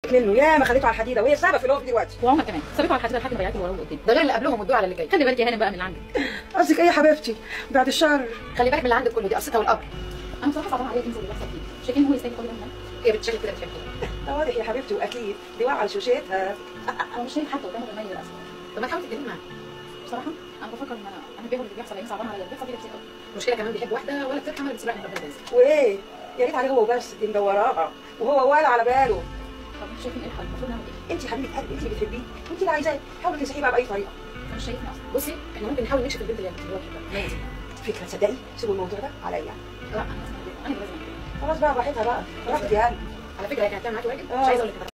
منه يا ما خليته على الحديده وهي السبب في الوقت دلوقتي وعمر كمان سابته على الحديده لحد ما ضيعتي وراه وقدام ده غير اللي قبلهم والدور على اللي جاي خلي بالك يا هانم بقى من اللي عندك قصدك ايه يا حبيبتي بعد الشر خلي بالك من اللي عندك كله دي قصتها والقبر انا بصراحه صعبان عليا تنسى اللي بيحصل فيه شايفين هو يستاهل كل ده منك هي بتشكل كده بتحب كده ده واضح يا حبيبتي واكيد دي واقعه على شوشتها هو مش شايف حتى قدامه غير للاسف طب ما تحاول تتكلم معاه بصراحه انا بفكر ان انا انا بيهم اللي بيحصل لان صعبان عليا بيحصل كده كتير قوي المشكله كمان بيحب واحده ولا بترحم ولا بتسرق من ربنا رزق وايه يا ريت عليه هو بس دي مدوراها وهو ولا على باله طب انتوا شايفين ايه الحل المفروض نعمل ايه انت يا حبيبه قلبي انت اللي بتحبيه وانت اللي عايزاه حاولي تنصحيه بقى باي طريقه انت مش شايفني اصلا بصي احنا ممكن نحاول نكشف البنت اللي اللي هو بيحبها لازم فكره تصدقي سيبوا الموضوع ده عليا لا انا لازم أعمل. انا اللي لازم أعمل. خلاص بقى براحتها بقى براحتي يا قلبي على فكره هي كانت بتعمل معاكي واجب آه. مش عايزه اقول لك